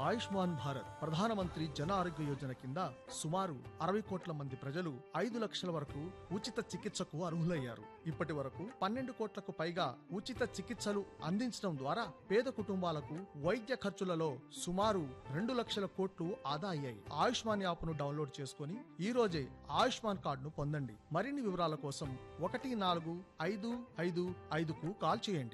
ఆయుష్మాన్ భారత్ ప్రధానమంత్రి జన ఆరోగ్య యోజన కింద సుమారు అరవై కోట్ల మంది ప్రజలు ఐదు లక్షల వరకు ఉచిత చికిత్సకు అర్హులయ్యారు ఇప్పటి వరకు పన్నెండు కోట్లకు పైగా ఉచిత చికిత్సలు అందించడం ద్వారా పేద కుటుంబాలకు వైద్య ఖర్చులలో సుమారు రెండు లక్షల కోట్లు ఆదా అయ్యాయి ఆయుష్మాన్ యాప్ను డౌన్లోడ్ చేసుకుని ఈ రోజే ఆయుష్మాన్ కార్డును పొందండి మరిన్ని వివరాల కోసం ఒకటి నాలుగు ఐదు ఐదు ఐదుకు కాల్ చేయండి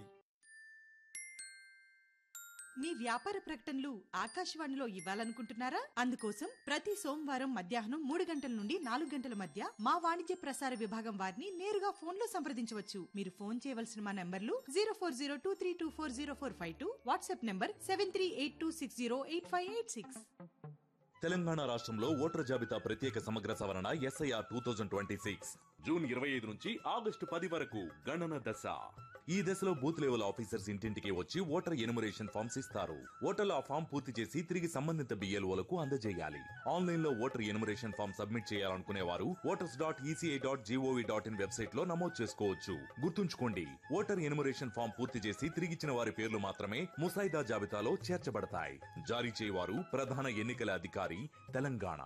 మీ వ్యాపార ప్రకటనలు ఆకాశవాణిలో ఇవ్వాలనుకుంటున్నారా అందుకోసం ప్రతి సోమవారం మధ్యాహ్నం మూడు గంటల నుండి నాలుగు గంటల మధ్య మా వాణిజ్య ప్రసార విభాగం వారిని నేరుగా ఫోన్ లో సంప్రదించవచ్చు మీరు ఫోన్ చేయవలసిన మా నంబర్లు zero four zero two three two four zero four five two WhatsApp number seven three eight two six zero eight five eight six Telangana రాష్ట్రంలో ఓటర్ జాబితా ప్రత్యేక సమగ్ర సవరణ SIR two thousand twenty six June ఇరవై ఐదు నుంచి ఆగస్టు పది వరకు గణన దశ ఈ దశలో బూత్ లెవెల్ ఆఫీసర్స్ ఇంటింటికి వచ్చి ఓటర్ ఎనుమరేషన్ ఫామ్స్ ఇస్తారు ఓటర్లు ఆ ఫామ్ పూర్తి చేసి తిరిగి సంబంధిత బిఎల్ఓలకు అందజేయాలి ఆన్లైన్ లో ఓటర్ ఎనుమరేషన్ ఫామ్ సబ్మిట్ చేయాలనుకునే వారు voters dot ECI dot GOV dot IN website లో నమోదు చేసుకోవచ్చు గుర్తుంచుకోండి ఓటర్ ఎనుమరేషన్ ఫామ్ పూర్తి చేసి తిరిగిచ్చిన వారి పేర్లు మాత్రమే ముసాయిదా జాబితాలో చేర్చబడతాయి జారీ చేయవారు ప్రధాన ఎన్నికల అధికారి తెలంగాణ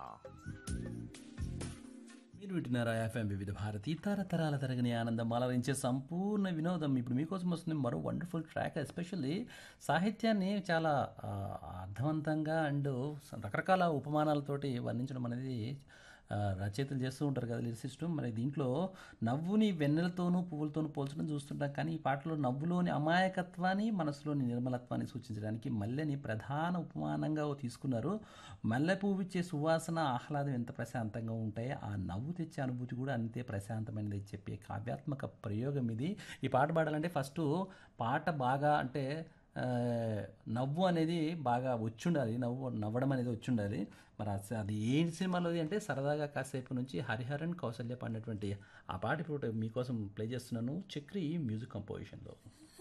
మీరు వింటున్నారా ఎఫ్ఎం వివిధ భారతి తరతరాల తరగని ఆనందం అలరించే సంపూర్ణ వినోదం ఇప్పుడు మీకోసం వస్తుంది మరో వండర్ఫుల్ ట్రాక్ ఎస్పెషల్లీ సాహిత్యాన్ని చాలా ఆ, అర్థవంతంగా అండ్ రకరకాల ఉపమానాలతోటి వర్ణించడం అనేది ఆ, రచయితలు చేస్తూ ఉంటారు కదా లిరిసిస్టు మరి దీంట్లో నవ్వుని వెన్నెలతోనూ పువ్వులతోనూ పోల్చడం చూస్తుంటాం కానీ ఈ పాటలో నవ్వులోని అమాయకత్వాన్ని మనసులోని నిర్మలత్వాన్ని సూచించడానికి మల్లెని ప్రధాన ఉపమానంగా తీసుకున్నారు మల్లె పువ్వు ఇచ్చే సువాసన ఆహ్లాదం ఎంత ప్రశాంతంగా ఉంటాయో ఆ నవ్వు తెచ్చే అనుభూతి కూడా అంతే ప్రశాంతమైనది చెప్పే కావ్యాత్మక ప్రయోగం ఇది ఈ పాట పాడాలంటే ఫస్ట్ పాట బాగా అంటే ఆ, నవ్వు అనేది బాగా వచ్చుండాలి నవ్వు నవ్వడం అనేది వచ్చుండాలి మరి అస- అది ఏ సినిమాలోది అంటే సరదాగా కాసేపు నుంచి హరిహరన్ కౌసల్య పాడినటువంటి ఆ పాట ఇప్పుడు మీకోసం ప్లే చేస్తున్నాను చక్రి మ్యూజిక్ కంపోజిషన్లో